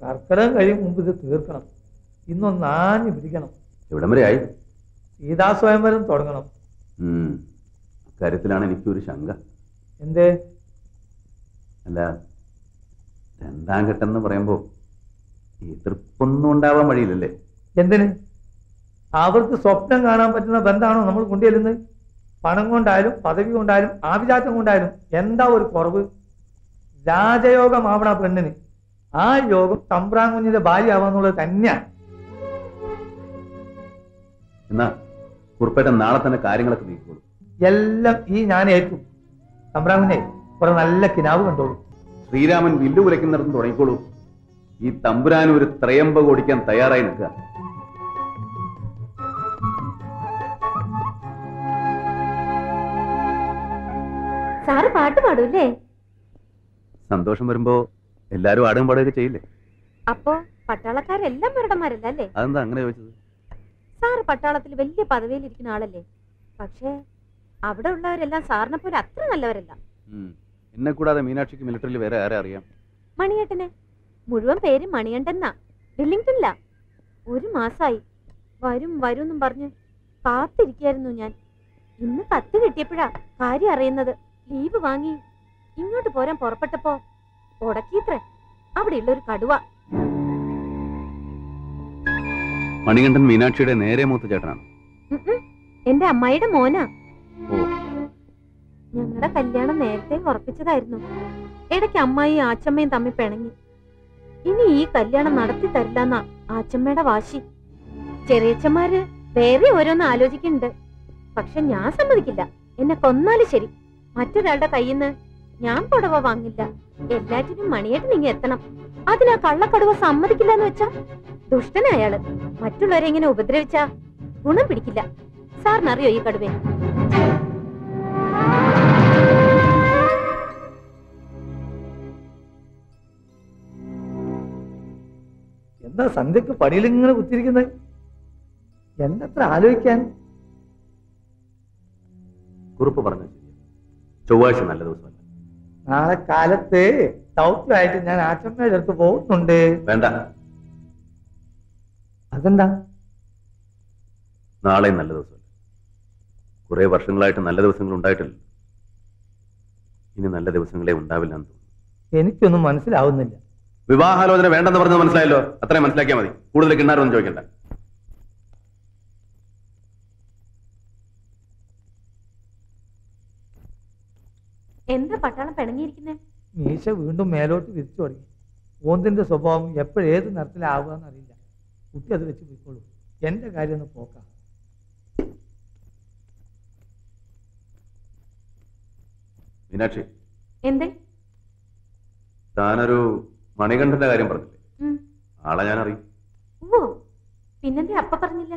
കർക്കിടകം കഴിയും മുമ്പ് ഇത് തീർക്കണം ഇന്നൊന്ന് ആഞ്ഞു പിടിക്കണം എവിടം വരെ ആയി സീതാ സ്വയംവരം തുടങ്ങണം ഉം. അക്കാര്യത്തിലാണ് എനിക്കൊരു ശങ്ക എന്തേ അല്ല രണ്ടാം ഘട്ടം എന്ന് പറയുമ്പോൾ എതിർപ്പൊന്നും ഉണ്ടാവാൻ വഴിയില്ലല്ലേ എന്തിന് അവർക്ക് സ്വപ്നം കാണാൻ പറ്റുന്ന ബന്ധമാണോ നമ്മൾ കൊണ്ടുചെല്ലുന്നത് പണം കൊണ്ടായാലും പദവി കൊണ്ടായാലും ആഭിജാത്യം കൊണ്ടായാലും എന്താ ഒരു കുറവ് രാജയോഗമാവണ പെണ്ണിന് ആ യോഗം തമ്പ്രാൻ കുഞ്ഞിന്റെ ഭാര്യ ആവാന്നുള്ളത് തന്നെയാണ് എന്നാ കുറുപ്പേട്ട നാളെ തന്നെ കാര്യങ്ങളൊക്കെ നീക്കോളൂ എല്ലാം ഈ ഞാൻ ഏറ്റു തമ്പ്രാൻ കുഞ്ഞെ കുറെ നല്ല കിനാവ് കണ്ടോളൂ ശ്രീരാമൻ വില്ലു കുലയ്ക്കുന്നിടത്ത് തുടങ്ങിക്കോളൂ ഈ തമ്പുരാൻ ഒരു ത്രയമ്പ ഓടിക്കാൻ തയ്യാറായി നിൽക്കുക സാറ് പാട്ട് പാടൂല്ലേ സന്തോഷം വരുമ്പോ എല്ലാരും ആടും പാടുകയൊക്കെ ചെയ്യില്ലേ അപ്പോ പട്ടാളക്കാരെല്ലാം മരടന്മാരല്ല അല്ലേ അതെന്താ അങ്ങനെ ചോദിച്ചത് സാറ് പട്ടാളത്തിൽ വലിയ പദവിയിലിരിക്കുന്ന ആളല്ലേ പക്ഷേ അവിടെ ഉള്ളവരെല്ലാം സാറിനെ പോലെ അത്ര നല്ലവരല്ല ഉം. എന്നെ കൂടാതെ മീനാക്ഷിക്ക് മിലിറ്ററിയിൽ വേറെ ആരെ അറിയാം മണിയേട്ടന് മുഴുവൻ പേര് മണിയണ്ടെന്നാ വെല്ലിംഗ്ടണില്ല ഒരു മാസായി വരും വരും എന്നും പറഞ്ഞ് കാത്തിരിക്കായിരുന്നു ഞാൻ ഇന്ന് കത്ത് കിട്ടിയപ്പോഴാ കാര്യം അറിയുന്നത് ലീവ് വാങ്ങി ഇങ്ങോട്ട് പോരാൻ പുറപ്പെട്ടപ്പോ ഉടക്കീത്രേ അവിടെയുള്ള ഒരു കടുവ മണികണ്ഠൻ മീനാക്ഷിയുടെ നേരെ മൂത്ത ചേട്ടനാണ് ഉം ഉം. എന്റെ അമ്മായിയുടെ മോനാ ഓ ഞങ്ങളുടെ കല്യാണം നേരത്തെ ഉറപ്പിച്ചതായിരുന്നു ഇടയ്ക്ക് അമ്മായി ആച്ചമ്മയും തമ്മിൽ പിണങ്ങി ഇനി ഈ കല്യാണം നടത്തി തരില്ലെന്നാ ആച്ചമ്മയുടെ വാശി ചെറിയച്ചന്മാര് വേറെ ഓരോന്ന് ആലോചിക്കുന്നുണ്ട് പക്ഷെ ഞാൻ സമ്മതിക്കില്ല എന്നെ കൊന്നാലും ശരി മറ്റൊരാളുടെ കയ്യിൽ നിന്ന് ഞാൻ പുടവ വാങ്ങില്ല എല്ലാറ്റിനും മണിയേട്ട് നീങ്ങി എത്തണം അതിനാ കള്ളക്കടുവ സമ്മതിക്കില്ല എന്ന് വെച്ചാ ദുഷ്ടനയാള് മറ്റുള്ളവരെ ഇങ്ങനെ ഉപദ്രവിച്ചാ ഗുണം പിടിക്കില്ല സാറിനറിയോ ഈ കടുവേ എന്താ സന്ധ്യക്ക് പടിയിൽ ഇങ്ങനെ കുത്തിരിക്കുന്നത് എന്തത്ര ആലോചിക്കാൻ കുറുപ്പ് പറഞ്ഞു ചൊവ്വാഴ്ച നല്ല ദിവസമല്ല നാളെ കാലത്ത് ദൗത്യമായിട്ട് ഞാൻ ആച്ചമ്മയുടെ അടുത്ത് പോകുന്നുണ്ട് വേണ്ട അതെന്താ നാളെ നല്ല ദിവസമല്ല കുറെ വർഷങ്ങളായിട്ട് നല്ല ദിവസങ്ങൾ ഉണ്ടായിട്ടില്ല ഇനി നല്ല ദിവസങ്ങളെ ഉണ്ടാവില്ല എന്ന് തോന്നുന്നു എനിക്കൊന്നും മനസ്സിലാവുന്നില്ല വിവാഹാലോചന വേണ്ടെന്ന് പറഞ്ഞത് മനസ്സിലായല്ലോ അത്രയും മനസ്സിലാക്കിയാൽ മതി കൂടുതൽ കിണ്ണാരൊന്നും ചോദിക്കണ്ട എന്താ പട്ടാളം പിണങ്ങിയിരിക്കുന്നേ മീശ വീണ്ടും മേലോട്ട് വിരിച്ചു തുടങ്ങി ഓന്തിന്റെ സ്വഭാവം എപ്പോഴേത് നിറത്തിലാവുക അറിയില്ല കുട്ടി അത് വെച്ച് പോയിക്കോളൂ എന്റെ കാര്യം ഒന്ന് പോക്കാം മീനാക്ഷി എന്തേ താനൊരു മണികണ്ഠന്റെ കാര്യം പറഞ്ഞില്ലേ ഉം. ആളെ ഞാൻ അറിയും ഓ പിന്നെന്തേ അപ്പ പറഞ്ഞില്ല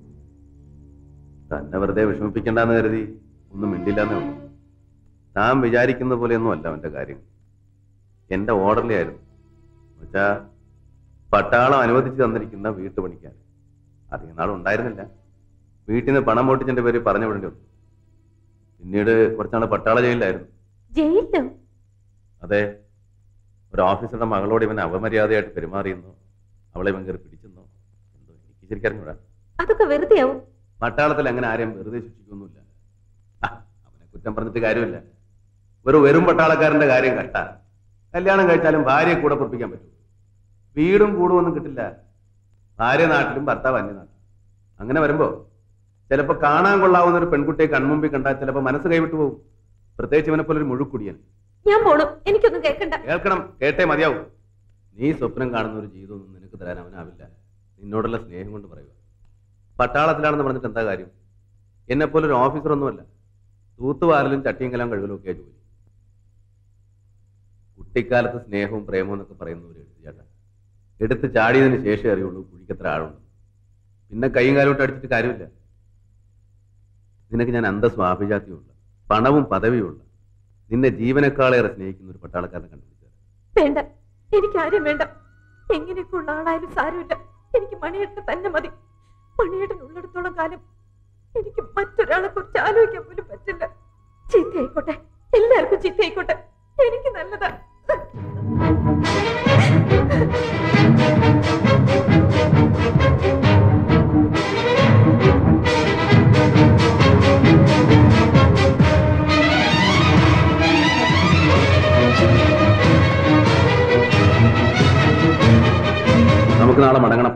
തന്നെ വെറുതെ വിഷമിപ്പിക്കണ്ടെന്ന് കരുതി ഒന്നും മിണ്ടില്ലെന്നേ ഉള്ളൂ താൻ വിചാരിക്കുന്ന പോലെയൊന്നും അല്ല അവന്റെ കാര്യം എന്റെ ഓർഡറിലേ ആയിരുന്നു എന്നുവെച്ചാ പട്ടാളം അനുവദിച്ചു തന്നിരിക്കുന്ന വീട്ടുപണിക്കാൻ അധികം നാളും ഉണ്ടായിരുന്നില്ല വീട്ടിൽ നിന്ന് പണം പൊട്ടിച്ചെന്റെ പേര് പറഞ്ഞു വിടേണ്ടി വന്നു പിന്നീട് കുറച്ചാൾ പട്ടാള ജയിലിലായിരുന്നു ജയിലിലോ അതെ ഒരു ഓഫീസറുടെ മകളോട് ഇവൻ അപമര്യാദയായിട്ട് പെരുമാറിയെന്നോ അവളെ ഇവൻ കയറി പിടിച്ചെന്നോ എന്തോ എനിക്ക് ശരിക്കറിഞ്ഞൂടാ അതൊക്കെ വെറുതെ ആവും പട്ടാളത്തിൽ അങ്ങനെ ആരെയും വെറുതെ ശിക്ഷിക്കൊന്നുമില്ല ആ, അവനെ കുറ്റം പറഞ്ഞിട്ട് കാര്യമില്ല ഒരു വെറും പട്ടാളക്കാരന്റെ കാര്യം കട്ട കല്യാണം കഴിച്ചാലും ഭാര്യയെ കൂടെ പൊറപ്പിക്കാൻ പറ്റും വീടും കൂടും ഒന്നും കിട്ടില്ല ഭാര്യ നാട്ടിലും ഭർത്താവ് അന്യനാട്ടിലും അങ്ങനെ വരുമ്പോ ചിലപ്പോ കാണാൻ കൊള്ളാവുന്ന ഒരു പെൺകുട്ടിയെ കൺമുമ്പിൽ കണ്ടാൽ ചിലപ്പോ മനസ്സ് കൈവിട്ടു പോകും പ്രത്യേകിച്ച് ഇവനെ പോലെ ഒരു മുഴുക്കുടിയൻ ഞാൻ പോണു എനിക്കൊന്നും കേൾക്കണ്ട കേൾക്കണം കേട്ടേ മതിയാവും നീ സ്വപ്നം കാണുന്ന ഒരു ജീവിതമൊന്നും നിനക്ക് തരാൻ അവനാവില്ല നിന്നോടുള്ള സ്നേഹം കൊണ്ട് പറയുക പട്ടാളത്തിലാണെന്ന് പറഞ്ഞിട്ട് എന്താ കാര്യം എന്നെ പോലെ ഒരു ഓഫീസറൊന്നുമല്ല തൂത്തുവാരലും ചട്ടിയും കലാം കഴുകലും ഒക്കെയാ ജോലി കുട്ടിക്കാലത്ത് സ്നേഹവും പ്രേമവും എന്നൊക്കെ പറയുന്ന ഒരു എഴുത്തുചാട്ട എടുത്ത് ചാടിയതിന് ശേഷമേ അറിയുള്ളൂ കുഴിക്കത്ര ആഴുണ്ട് പിന്നെ കൈയും കാലോട്ട് അടിച്ചിട്ട് കാര്യമില്ല നിനക്ക് ഞാൻ അന്തസ്വാഭിജാത്യമുള്ള പണവും പദവിയുമുള്ള നിന്നെ ജീവനേക്കാളേറെ സ്നേഹിക്കുന്ന ഒരു പട്ടാളക്കാരനെ കണ്ടുപിടിച്ചത് വേണ്ട എനിക്ക് ആരും വേണ്ട എങ്ങനെയൊക്കെ ഉള്ള ആളായാലും സാരമില്ല എനിക്ക് മണിയേട്ടൻ തന്നെ മതി മണിയേട്ടൻ ഉള്ളിടത്തോളം കാലം എനിക്ക് മറ്റൊരാളെ കുറിച്ച് ആലോചിക്കാൻ പോലും പറ്റില്ല ചീത്തയായിക്കോട്ടെ എല്ലാവർക്കും ചീത്തയായിക്കോട്ടെ എനിക്ക് നല്ലതാ നമുക്ക് നാളെ മടങ്ങണം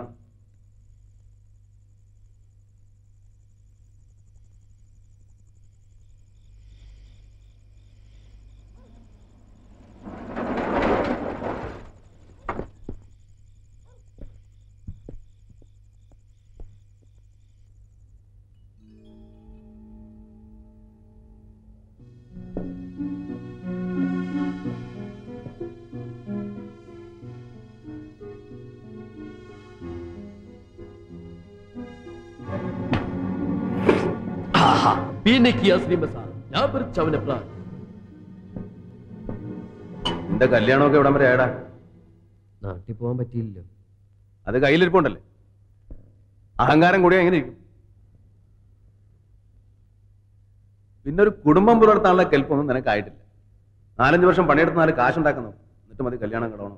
आहा, पीने की असली मसाला यहाँ पर चवनप्राश നിന്റെ കല്യാണമൊക്കെ എവിടം വരെ ആയടാ നാട്ടിൽ പോകാൻ പറ്റിയില്ലല്ലോ അത് കയ്യിലിരിപ്പുണ്ടല്ലേ അഹങ്കാരം കൂടിയാ എങ്ങനെ ഇരിക്കും പിന്നെ ഒരു കുടുംബം പുലർത്താനുള്ള കെൽപ്പൊന്നും നിനക്കായിട്ടില്ല നാലഞ്ച് വർഷം പണിയെടുത്ത് നാല് കാശുണ്ടാക്കുന്നു എന്നിട്ട് മതി കല്യാണം കിടവണം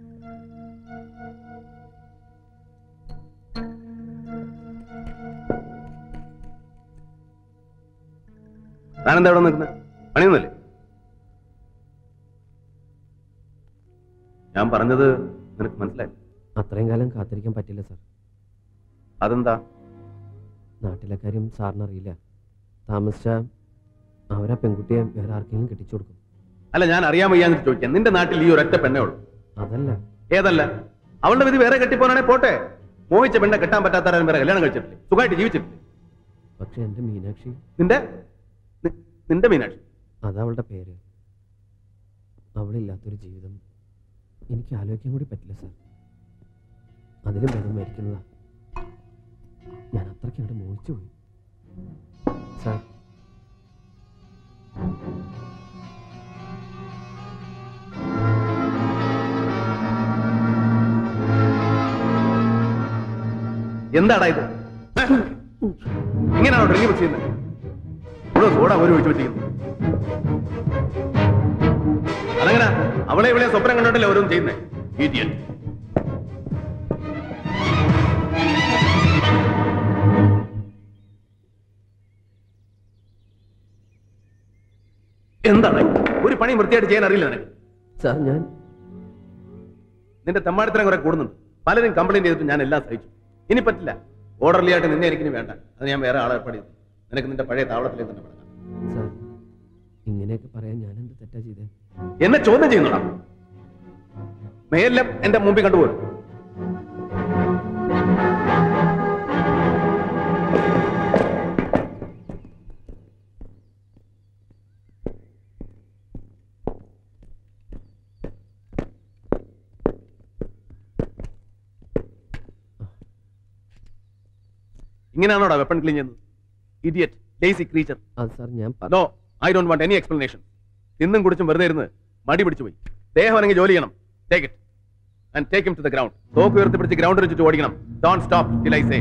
താനെന്താ ഇവിടെ നിൽക്കുന്നത് പണിയൊന്നുമില്ലേ ഞാൻ പറഞ്ഞത് നിനക്ക് മനസ്സിലായി അത്രയും കാലം കാത്തിരിക്കാൻ പറ്റില്ല സാർ അതെന്താ നാട്ടിലെ കാര്യം സാറിന് അറിയില്ല താമസിച്ച അവരാ പെൺകുട്ടിയെ വേറെ ആർക്കെങ്കിലും കെട്ടിച്ചു കൊടുക്കും അല്ല ഞാൻ അറിയാൻ വയ്യാന്ന് ചോദിക്കാം നിന്റെ നാട്ടിൽ ഈ ഒരൊറ്റ പെണ്ണേ ഉള്ളൂ അതല്ല ഏതല്ല അവളുടെ വിധി വേറെ കെട്ടിപ്പോനാണെ പോട്ടെ മോഹിച്ച പെണ്ണെ കെട്ടാൻ പറ്റാത്തവരും വേറെ കല്യാണം കഴിച്ചിട്ടില്ലേ സുഖമായിട്ട് ജീവിച്ചിട്ടില്ലേ പക്ഷെ എൻ്റെ മീനാക്ഷി നിന്റെ നി- നിന്റെ മീനാക്ഷി അതവളുടെ പേര് അവളില്ലാത്തൊരു ജീവിതം എനിക്ക് ആലോചിക്കാൻ കൂടി പറ്റില്ല സാർ അതിലും ഭേദം മരിക്കുന്നതാ ഞാൻ അത്രയ്ക്ക് അങ്ങോട്ട് മോഹിച്ചു പോയി സാർ എന്താടാ ഇത് ഏ? ഇങ്ങനെയാണോ ഡ്രിങ്ക് മിക്സ് ചെയ്യുന്നത് ഇവിടെ സോഡ ഒരു ഒഴിച്ചു വെച്ചിരിക്കുന്നു അതെങ്ങനെ അവളെ ഇവിടെ സ്വപ്നം കണ്ടോട്ടല്ലേ ഓരോന്നും ചെയ്യുന്നേ Idiot. എന്താണ് ഒരു പണി വൃത്തിയായിട്ട് ചെയ്യാൻ അറിയില്ല നിനക്ക് സാർ ഞാൻ നിന്റെ തെമ്മാടിത്തരം കുറെ കൂടുന്നുണ്ട് പലരും കംപ്ലൈന്റ് ചെയ്തിട്ട് ഞാൻ എല്ലാം സഹിച്ചു ഇനി പറ്റില്ല ഓർഡർലി ആയിട്ട് നിന്നെ എനിക്കിനി വേണ്ട അത് ഞാൻ വേറെ ആളെ ഏർപ്പാട് ചെയ്തു നിനക്ക് നിന്റെ പഴയ താവളത്തിലേക്ക് തന്നെ വിടാം സാർ ഇങ്ങനെയൊക്കെ പറയാൻ ഞാൻ എന്ത് തെറ്റാ ചെയ്തേ എന്നെ ചോദ്യം ചെയ്യുന്നുടാ മേലെല്ലാം എന്റെ മുമ്പിൽ കണ്ടുപോരും ഇങ്ങനെയാണോടാ വെപ്പൺ ക്ലീൻ ചെയ്യുന്നത് ഇഡിയറ്റ് ലേസി ക്രീച്ചർ അത് സാർ ഞാൻ പറ- no I don't want any explanation തിന്നും കുടിച്ചും വെറുതെ ഇരുന്ന് മടി പിടിച്ചു പോയി ദേഹം അല്ലെങ്കിൽ ജോലി ചെയ്യണം take it and take him to the ground തോക്ക് ഉയർത്തി പിടിച്ച് ഗ്രൗണ്ടിൽ വെച്ചിട്ട് ഓടിക്കണം don't stop till I say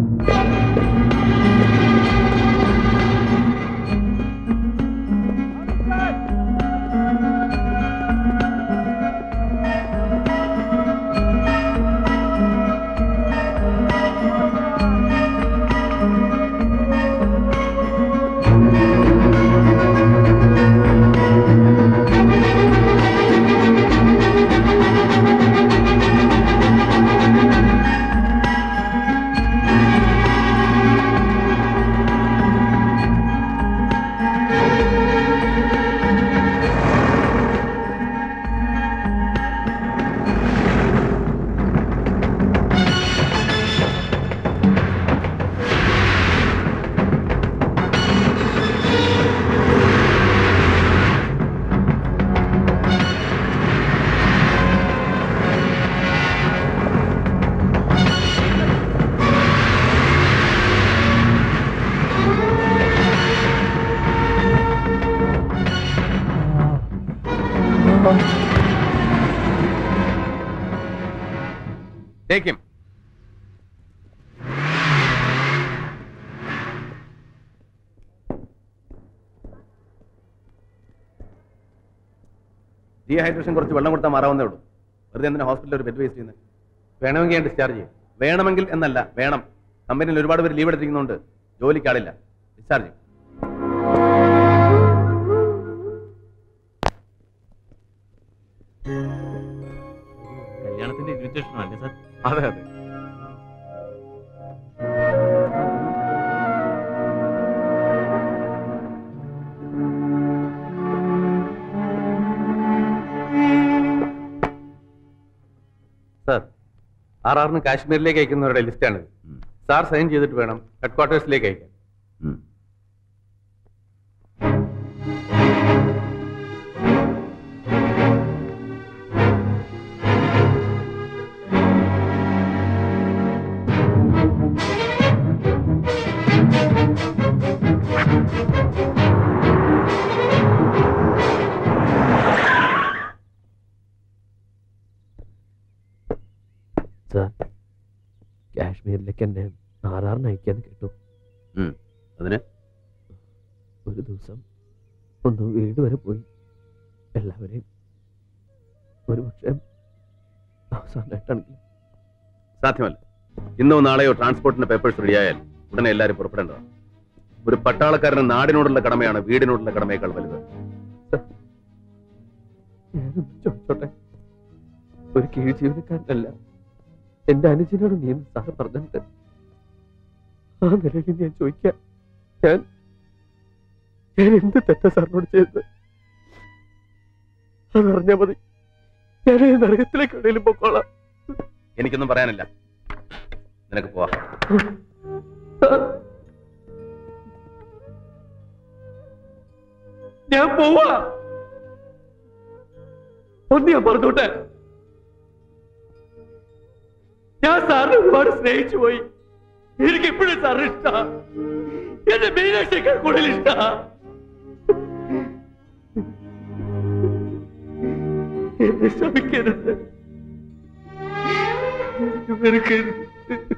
take him dehydration കുറച്ച് വെള്ളം കൊടുത്താൽ മാറാവുന്നേ ഉള്ളൂ വെറുതെ എന്തിനാ ഹോസ്പിറ്റലിൽ ഒരു ബെഡ് വേസ്റ്റ് ചെയ്യുന്നത് വേണമെങ്കിൽ ഞാൻ ഡിസ്ചാർജ് ചെയ്യും വേണമെങ്കിൽ എന്നല്ല വേണം കമ്പനിയിൽ ഒരുപാട് പേര് ലീവ് എടുത്തിരിക്കുന്നുണ്ട് ജോലിക്ക് ആളില്ല ഡിസ്ചാർജ് ചെയ്യും കല്യാണത്തിന്റെ ഇൻവിറ്റേഷൻ അല്ലേ സാർ അതെ അതെ സാർ ആർ ആറിന് കാശ്മീരിലേക്ക് അയക്കുന്നവരുടെ ലിസ്റ്റാണ് സാർ സൈൻ ചെയ്തിട്ട് വേണം ഹെഡ് ക്വാർട്ടേഴ്സിലേക്ക് അയക്കാൻ സാർ കാശ്മീരിലേക്ക് എന്നെ ആറാറിന് അയക്കാന്ന് കേട്ടു അതിന് ഒരു ദിവസം ഒന്ന് വീട് വരെ പോയി എല്ലാവരെയും ഒരു പക്ഷേ അവസാനമായിട്ടാണെങ്കിൽ സാധ്യമല്ല ഇന്നോ നാളെയോ ട്രാൻസ്പോർട്ടിന്റെ പേപ്പേഴ്സ് റെഡിയായാൽ ഉടനെ എല്ലാവരും പുറപ്പെടേണ്ടതാണ് ഒരു പട്ടാളക്കാരന് നാടിനോടുള്ള കടമയാണ് വീടിനോടുള്ള കടമയേക്കാൾ വലുത് ഞാനൊന്ന് ചോദിച്ചോട്ടെ ഒരു കീഴ് ജീവനക്കാരനല്ല എന്റെ അനുജനോട് നീ എന്ന് സാറ് പറഞ്ഞിട്ട് ആ നിലയിൽ ഞാൻ ചോദിക്കാം ഞാൻ ഞാൻ എന്ത് തെറ്റാ സാറിനോട് ചെയ്തത് അതറിഞ്ഞാ മതി ഞാൻ ഈ നരകത്തിലേക്ക് എവിടെയും പൊക്കോളാം എനിക്കൊന്നും പറയാനില്ല നിനക്ക് പോവാ ഞാൻ പോവാ ഒന്ന് ഞാൻ പറഞ്ഞോട്ടെ ഞാൻ സാറിനെ ഒരുപാട് സ്നേഹിച്ചു പോയി എനിക്ക് എപ്പോഴും സാറിന് ഇഷ്ട എന്റെ മീനാക്ഷിയേക്കാൾ കൂടുതൽ ഇഷ്ട എന്നെ ശ്രമിക്കരുത് വെറുക്കരുത്